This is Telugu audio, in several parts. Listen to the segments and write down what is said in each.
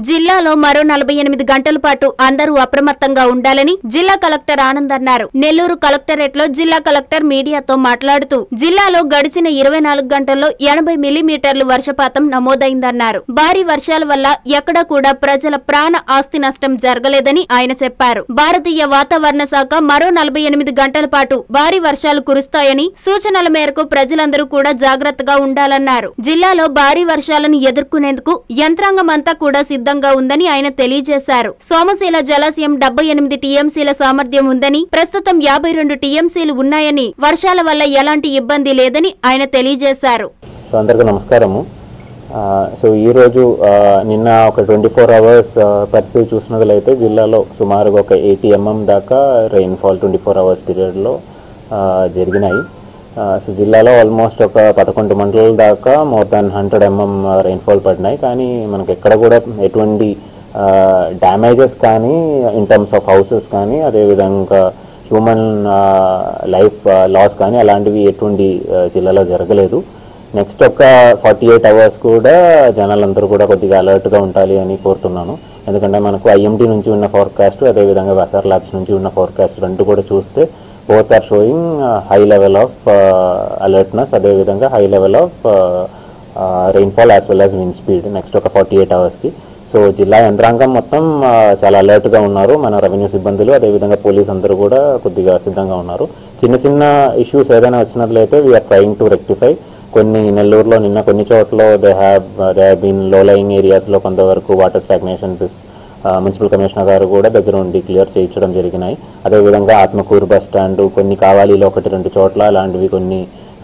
జిల్లాలో మరో నలభై ఎనిమిది గంటల పాటు అందరూ అప్రమత్తంగా ఉండాలని జిల్లా కలెక్టర్ ఆనంద్ అన్నారు నెల్లూరు కలెక్టరేట్ లో జిల్లా కలెక్టర్ మీడియాతో మాట్లాడుతూ జిల్లాలో గడిచిన ఇరవై నాలుగు గంటల్లో ఎనభై మిల్లీమీటర్లు వర్షపాతం నమోదైందన్నారు భారీ వర్షాల వల్ల ఎక్కడా కూడా ప్రజల ప్రాణ ఆస్తి నష్టం జరగలేదని ఆయన చెప్పారు భారతీయ వాతావరణ శాఖ మరో నలభై ఎనిమిది గంటల పాటు భారీ వర్షాలు కురుస్తాయని సూచనల మేరకు ప్రజలందరూ కూడా జాగ్రత్తగా ఉండాలన్నారు జిల్లాలో భారీ వర్షాలను ఎదుర్కొనేందుకు యంత్రాంగం అంతా కూడా సిద్ధంగా ఉందని ఆయన తెలియజేశారు సోమశీల జలాశయం డెబ్బై ఎనిమిది టీఎంసీల సామర్థ్యం ఉందని ప్రస్తుతం యాభై రెండు టీఎంసీలు ఉన్నాయని వర్షాల వల్ల ఎలాంటి ఇబ్బంది లేదని ఆయన తెలియజేశారు సో అందరికీ నమస్కారము ఆ, సో ఈరోజు ఆ, నిన్న ఒక ట్వంటీ ఫోర్ అవర్స్ పరిస్థితి చూసినట్లయితే జిల్లాలో సుమారుగా ఒక ఎయిటీ ఎంఎం దాకా రెయిన్ఫాల్ ట్వంటీ ఫోర్ అవర్స్ పీరియడ్లో జరిగినాయి ఆ, సో జిల్లాలో ఆల్మోస్ట్ ఒక పదకొండు మండలాల దాకా more than hundred mm rainfall పడినాయి కానీ మనకు ఎక్కడ కూడా ఎటువంటి డ్యామేజెస్ కానీ ఇన్ టర్మ్స్ ఆఫ్ హౌసెస్ కానీ అదేవిధంగా హ్యూమన్ లైఫ్ లాస్ కానీ అలాంటివి ఎటువంటి ఆ, జిల్లాలో జరగలేదు నెక్స్ట్ ఒక ఫార్టీ ఎయిట్ అవర్స్ కూడా జనాలందరూ కూడా కొద్దిగా అలర్ట్గా ఉండాలి అని కోరుతున్నాను ఎందుకంటే మనకు ఐఎండి నుంచి ఉన్న ఫోర్కాస్ట్ అదేవిధంగా వెసర్ ల్యాబ్స్ నుంచి ఉన్న ఫోర్కాస్ట్ రెండు కూడా చూస్తే both are showing high level of అలర్ట్నెస్ అదేవిధంగా high level of rainfall as well as wind speed next ఒక ఫార్టీ ఎయిట్ అవర్స్కి సో జిల్లా యంత్రాంగం మొత్తం ఆ, చాలా అలర్ట్గా ఉన్నారు మన రెవెన్యూ సిబ్బందులు అదేవిధంగా పోలీస్ అందరూ కూడా కొద్దిగా సిద్ధంగా ఉన్నారు చిన్న చిన్న ఇష్యూస్ ఏదైనా వచ్చినట్లయితే వీఆర్ ట్రయింగ్ టు రెక్టిఫై కొన్ని నెల్లూరులో నిన్న కొన్ని చోట్ల they have they have been low lying ఏరియాస్లో కొంతవరకు water stagnation this municipal commissioner గారు కూడా దగ్గర ఉండి క్లియర్ చేయించడం జరిగినాయి అదేవిధంగా ఆత్మకూరు బస్ స్టాండ్ కొన్ని కావాలీలో ఒకటి రెండు చోట్ల అలాంటివి కొన్ని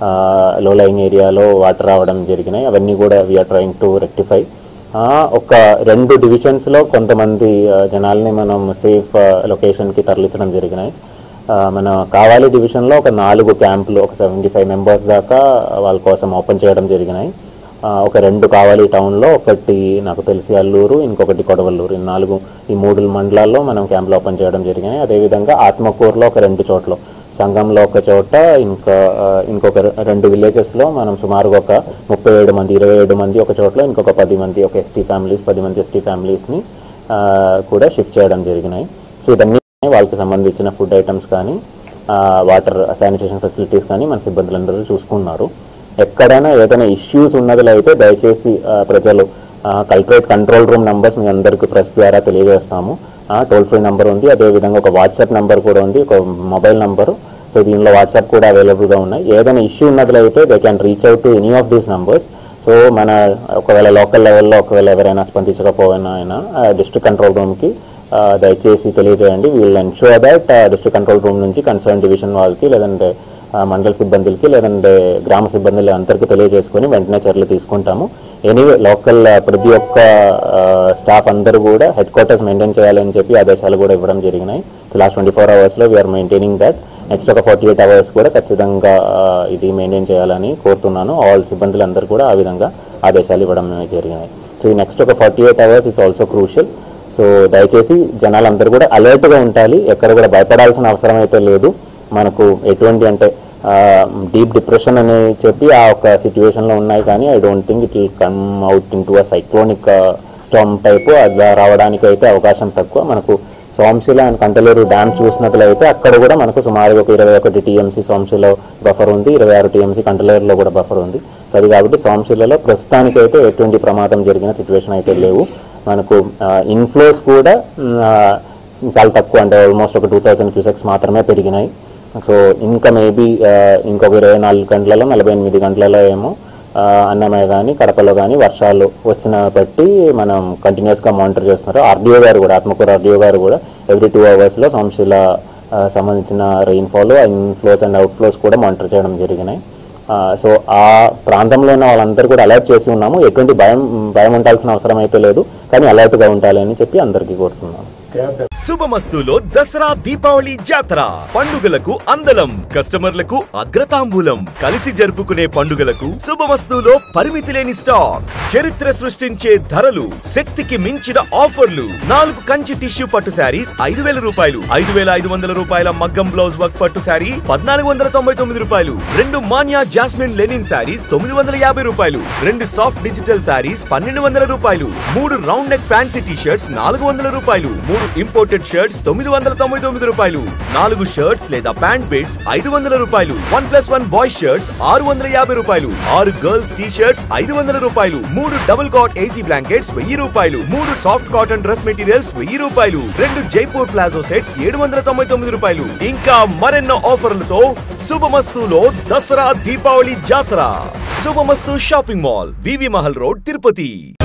లో లయింగ్ ఏరియాలో వాటర్ రావడం జరిగినాయి అవన్నీ కూడా వీఆర్ ట్రయింగ్ టు రెక్టిఫై ఒక రెండు డివిజన్స్లో కొంతమంది ఆ, జనాల్ని మనం సేఫ్ లొకేషన్కి తరలించడం జరిగినాయి ఆ, మన కావాలి డివిజన్లో ఒక నాలుగు క్యాంపులు ఒక సెవెంటీ ఫైవ్ మెంబర్స్ దాకా వాళ్ళ కోసం ఓపెన్ చేయడం జరిగినాయి ఆ, ఒక రెండు కావాలి టౌన్లో ఒకటి నాకు తెలిసి అల్లూరు ఇంకొకటి కొడవల్లూరు ఈ నాలుగు ఈ మూడు మండలాల్లో మనం క్యాంపులు ఓపెన్ చేయడం జరిగినాయి అదేవిధంగా ఆత్మకూరులో ఒక రెండు చోట్ల సంఘంలో ఒక చోట ఇంకా ఆ, ఇంకొక రె- రెండు విలేజెస్లో మనం సుమారుగా ఒక ముప్పై ఏడు మంది ఇరవై ఏడు మంది ఒక చోట్ల ఇంకొక పది మంది ఒక ఎస్టీ ఫ్యామిలీస్ పది మంది ఎస్టీ ఫ్యామిలీస్ని కూడా షిఫ్ట్ చేయడం జరిగినాయి సో ఇవన్నీ వాళ్ళకి సంబంధించిన ఫుడ్ ఐటమ్స్ కానీ వాటర్ శానిటేషన్ ఫెసిలిటీస్ కానీ మన సిబ్బందులందరూ చూసుకున్నారు ఎక్కడైనా ఏదైనా ఇష్యూస్ ఉన్నదిలో అయితే దయచేసి ఆ, ప్రజలు కలెక్టరేట్ కంట్రోల్ రూమ్ నంబర్స్ మీ అందరికీ ప్రెస్ ద్వారా తెలియజేస్తాము టోల్ ఫ్రీ నెంబర్ ఉంది అదేవిధంగా ఒక వాట్సాప్ నెంబర్ కూడా ఉంది ఒక మొబైల్ నంబరు సో దీనిలో వాట్సాప్ కూడా అవైలబుల్గా ఉన్నాయి ఏదైనా ఇష్యూ ఉన్నదిలో అయితే they can reach out to any of these numbers so మన ఒకవేళ లోకల్ లెవెల్లో ఒకవేళ ఎవరైనా స్పందించకపోయినా అయినా డిస్ట్రిక్ట్ కంట్రోల్ రూమ్కి దయచేసి తెలియజేయండి we'll ensure that district control room నుంచి కన్సర్న్ డివిజన్ వాళ్ళకి లేదంటే ఆ, మండల సిబ్బందులకి లేదంటే గ్రామ సిబ్బందులు అందరికీ తెలియజేసుకొని వెంటనే చర్యలు తీసుకుంటాము ఎనీవే లోకల్ ప్రతి ఒక్క స్టాఫ్ అందరూ కూడా హెడ్ క్వార్టర్స్ మెయింటైన్ చేయాలని చెప్పి ఆదేశాలు కూడా ఇవ్వడం జరిగినాయి సో లాస్ట్ ట్వంటీ ఫోర్ అవర్స్లో వీఆర్ మెయింటైనింగ్ దట్ నెక్స్ట్ ఒక ఫార్టీ ఎయిట్ అవర్స్ కూడా ఖచ్చితంగా ఆ, ఇది మెయింటైన్ చేయాలని కోరుతున్నాను ఆల్ సిబ్బందులందరూ కూడా ఆ విధంగా ఆదేశాలు ఇవ్వడం జరిగినాయి సో ఈ నెక్స్ట్ ఒక forty eight hours is also crucial so దయచేసి జనాలందరూ కూడా అలర్ట్గా ఉండాలి ఎక్కడ కూడా భయపడాల్సిన అవసరం అయితే లేదు మనకు ఎటువంటి అంటే డీప్ డిప్రెషన్ అని చెప్పి ఆ ఒక సిచ్యువేషన్లో ఉన్నాయి కానీ I don't think it will come out into a cyclonic storm type అది రావడానికి అయితే అవకాశం తక్కువ మనకు సోమశిల అండ్ కంటలేరు డ్యామ్ చూసినట్లయితే అక్కడ కూడా మనకు సుమారుగా ఒక ఇరవై ఒకటి టీఎంసీ సోమశిలో బఫర్ ఉంది ఇరవై ఆరు టీఎంసీ కంటలేరులో కూడా బఫర్ ఉంది సో అది కాబట్టి సోమశిలలో ప్రస్తుతానికైతే ఎటువంటి ప్రమాదం జరిగిన సిచ్యువేషన్ అయితే లేవు మనకు ఇన్ఫ్లోస్ కూడా మ్, ఆ, చాలా తక్కువ అంటే ఆల్మోస్ట్ ఒక టూ థౌసండ్ క్యూసెక్స్ మాత్రమే పెరిగినాయి సో ఇంకా మేబీ ఇంకొక ఇరవై నాలుగు గంటలలో నలభై ఎనిమిది గంటలలో ఏమో ఆ, అన్నమయ్య కానీ కడపలో కానీ వర్షాలు వచ్చిన బట్టి మనం కంటిన్యూస్గా మానిటర్ చేస్తున్నారు ఆర్డీఓ గారు కూడా ఆత్మకూరు ఆర్డీఓ గారు కూడా ఎవ్రీ టూ అవర్స్లో సంస్థల సంబంధించిన రెయిన్ఫాల్ ఇన్ఫ్లోస్ అండ్ అవుట్ఫ్లోస్ కూడా మానిటర్ చేయడం జరిగినాయి ఆ, సో ఆ ప్రాంతంలో ఉన్న వాళ్ళందరూ కూడా అలర్ట్ చేసి ఉన్నాము ఎటువంటి భయం భయం ఉండాల్సిన అవసరం అయితే లేదు కానీ అలర్ట్గా ఉండాలి అని చెప్పి అందరికీ కోరుతున్నాను శుభమస్తులో దసరా దీపావళి జాతర పండుగలకు అందలం కస్టమర్లకు అగ్రతాంబూలం కలిసి జరుపుకునే పండుగలకు శుభమస్తులో పరిమితి లేని స్టాక్ చరిత్ర సృష్టించే ధరలు శక్తికి మించిన ఆఫర్లు నాలుగు కంచి టిష్యూ పట్టు శారీస్ ఐదు వేల రూపాయలు ఐదు వేల ఐదు వందల రూపాయల మగ్గం బ్లౌజ్ వర్క్ పట్టు శారీ పద్నాలుగు వందల తొంభై తొమ్మిది రూపాయలు రెండు మాన్యా జాస్మిన్ లెనిన్ శారీస్ తొమ్మిది వందల యాభై రూపాయలు రెండు సాఫ్ట్ డిజిటల్ శారీస్ పన్నెండు వందల రూపాయలు మూడు round neck fancy T shirts నాలుగు వందల రూపాయలు మూడు ఇంపోర్టెడ్ షర్ట్స్ తొమ్మిది వందల తొంభై తొమ్మిది రూపాయలు నాలుగు షర్ట్స్ లేదా ప్యాంట్ బిట్స్ ఐదు వందల రూపాయలు one plus one boy shirts ఆరు వందల యాభై రూపాయలు ఆరు గర్ల్స్ టీ షర్ట్స్ ఐదు వందల రూపాయలు మూడు డబుల్ కాట్ ఏసీ బ్లాంకెట్స్ వెయ్యి రూపాయలు మూడు సాఫ్ట్ కాటన్ డ్రెస్ మెటీరియల్స్ వెయ్యి రూపాయలు రెండు జైపూర్ ప్లాజో సెట్స్ ఏడు వందల తొంభై తొమ్మిది రూపాయలు ఇంకా మరెన్నో ఆఫర్లతో శుభమస్తులో దసరా దీపావళి జాతర Shubhamastu shopping mall VV Mahal road Tirupati